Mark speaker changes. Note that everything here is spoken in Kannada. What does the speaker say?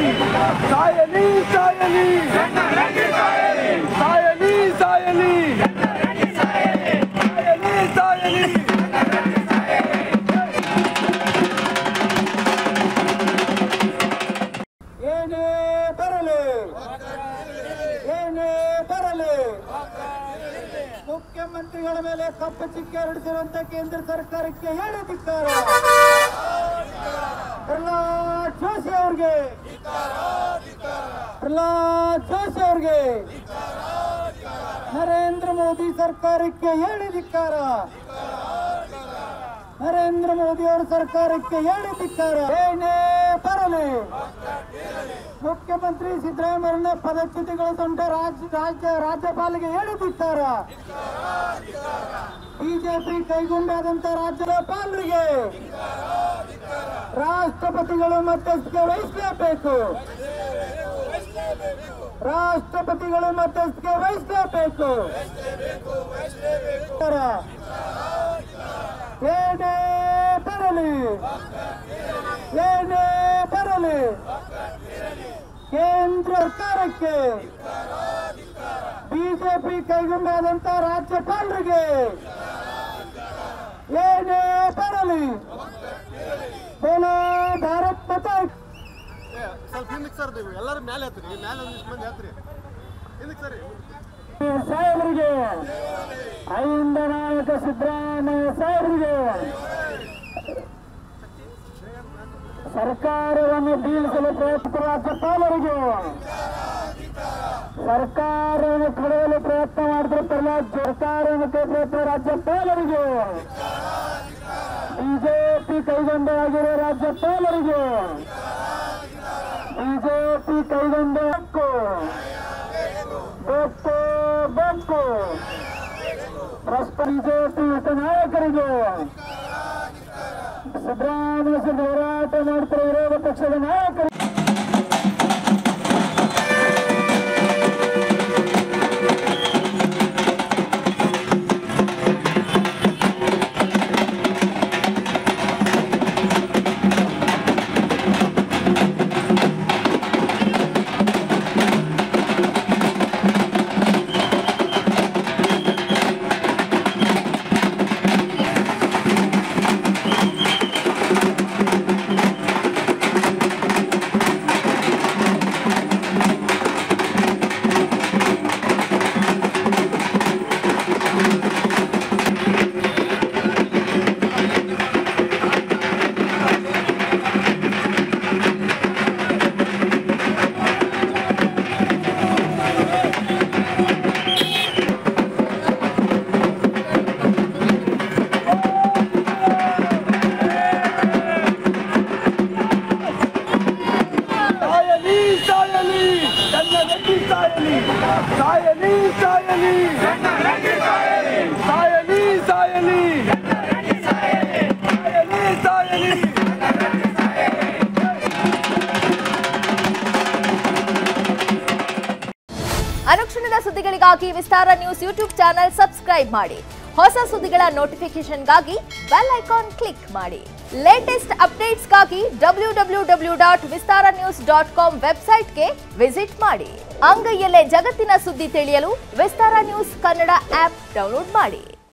Speaker 1: ಸಾಯಲಿ ಸಾಯಲಿ ಸಾಯಲಿ ಸಾಯಲಿ ಸಾಯಲಿ ಸಾಯಲಿ
Speaker 2: ಏನೇ ಬರಲಿ ಏನೇ ಬರಲಿ ಮುಖ್ಯಮಂತ್ರಿಗಳ ಮೇಲೆ ಕಪ್ಪು ಚಿಕ್ಕೆ ಹೊರಡಿಸಿರುವಂತ ಕೇಂದ್ರ ಸರ್ಕಾರಕ್ಕೆ ಹೇಳಿ ಧಿಕ್ಕಾರ ಪ್ರಹ್ಲಾದ್ ಜೋಶಿ ಅವ್ರಿಗೆ ಪ್ರಹ್ಲಾದ್ ಜೋಶಿ ಅವ್ರಿಗೆ ನರೇಂದ್ರ ಮೋದಿ ಸರ್ಕಾರಕ್ಕೆ ಹೇಳಿ ಧಿಕ್ಕಾರ ನರೇಂದ್ರ ಮೋದಿ ಅವರ ಸರ್ಕಾರಕ್ಕೆ ಹೇಳಿ ಧಿಕ್ಕಾರ ಏನೇ ಬರಲಿ ಮುಖ್ಯಮಂತ್ರಿ ಸಿದ್ದರಾಮಯ್ಯನ ಪದಚ್ಯುತಿಗೊಳಿಸುವಂತ ರಾಜ್ಯ ರಾಜ್ಯ ರಾಜ್ಯಪಾಲಿಗೆ ಹೇಳಿದಿದ್ದಾರ ಬಿಜೆಪಿ ಕೈಗೊಂಡಾದಂತ ರಾಜ್ಯಪಾಲರಿಗೆ ರಾಷ್ಟ್ರಪತಿಗಳು ಮಧ್ಯಸ್ಥಿಕೆ ವಹಿಸಲೇಬೇಕು ರಾಷ್ಟ್ರಪತಿಗಳು ಮಧ್ಯಸ್ಥಿಕೆ ವಹಿಸಲೇಬೇಕು ಏನೇ ಬರಲಿ ಏನೇ ಬರಲಿ ಕೇಂದ್ರ ಸರ್ಕಾರಕ್ಕೆ ಬಿಜೆಪಿ ಕೈಗೊಂಡಾದಂತ ರಾಜ್ಯಪಾಲರಿಗೆ ಏನೇ ಬರಲಿ ಬೋಲೋ ಭಾರತ್ ಮಾತಾ
Speaker 3: ಸ್ವಲ್ಪ ಹಿಂದಕ್ಕೆ ಸರ್ ನೀವು ಎಲ್ಲರೂ ಮೇಲೆ ಹತ್ರಿ ಮೇಲೆ ಒಂದಿಷ್ಟು ಮಂದಿ ಹತ್ರಿ ಹಿಂದಕ್ಕೆ ಸರಿ
Speaker 2: ಸಾಹೇಬರಿಗೆ ಐಂದ ನಾಯಕ ಸಿದ್ದರಾಮಯ್ಯ ಸಾಹೇಬರಿಗೆ ಸರ್ಕಾರವನ್ನು ಬೀಳಿಸಲು ಪ್ರಯತ್ನ ರಾಜ್ಯಪಾಲರಿಗೆ ಸರ್ಕಾರವನ್ನು ಕಳೆಯಲು ಪ್ರಯತ್ನ ಮಾಡಿದ ಸರ್ಕಾರವನ್ನು ಕೈಗೊಳ್ಳುವ ರಾಜ್ಯಪಾಲರಿಗೆ ಬಿಜೆಪಿ ಕೈಗೊಂಡಾಗಿರುವ ರಾಜ್ಯಪಾಲರಿಗೆ ಬಿಜೆಪಿ ಕೈಗೊಂಡ ಹಕ್ಕು ಬೇಕು ಬೇಕು ಭ್ರಷ್ಟ ಬಿಜೆಪಿ ಯುತ ನಾಯಕರಿಗೆ ಸಿದ್ದರಾಮಯ್ಯ ಹೋರಾಟ ಮಾಡ್ತಿರುವ ವಿರೋಧ ಪಕ್ಷದ ನಾಯಕರು
Speaker 1: ಸಾಯಲಿ ಸಾಯಲಿ ನನ್ನ ಗಟ್ಟಿ ಸಾಯಲಿ ಸಾಯಲಿ ಸಾಯಲಿ ಸಾಯಲಿ ಸಾಯಲಿ ಸಾಯಲಿ ಸಾಯಲಿ
Speaker 4: ಅನುಕ್ಷಣದ ಸುದ್ದಿಗಳಿಗಾಗಿ Vistara news YouTube channel subscribe ಮಾಡಿ ಹೊಸ ಸುದ್ದಿಗಳ ನೋಟಿಫಿಕೇಶನ್ಗಾಗಿ ಬೆಲ್ ಐಕಾನ್ ಕ್ಲಿಕ್ ಮಾಡಿ ಲೇಟೆಸ್ಟ್ ಅಪ್ಡೇಟ್ಸ್ಗಾಗಿ W W W dot Vistara news dot com ವೆಬ್ಸೈಟ್ಗೆ ವಿಸಿಟ್ ಮಾಡಿ ಅಂಗೈಯಲ್ಲೇ ಜಗತ್ತಿನ ಸುದ್ದಿ ತಿಳಿಯಲು Vistara news Kannada app download ಮಾಡಿ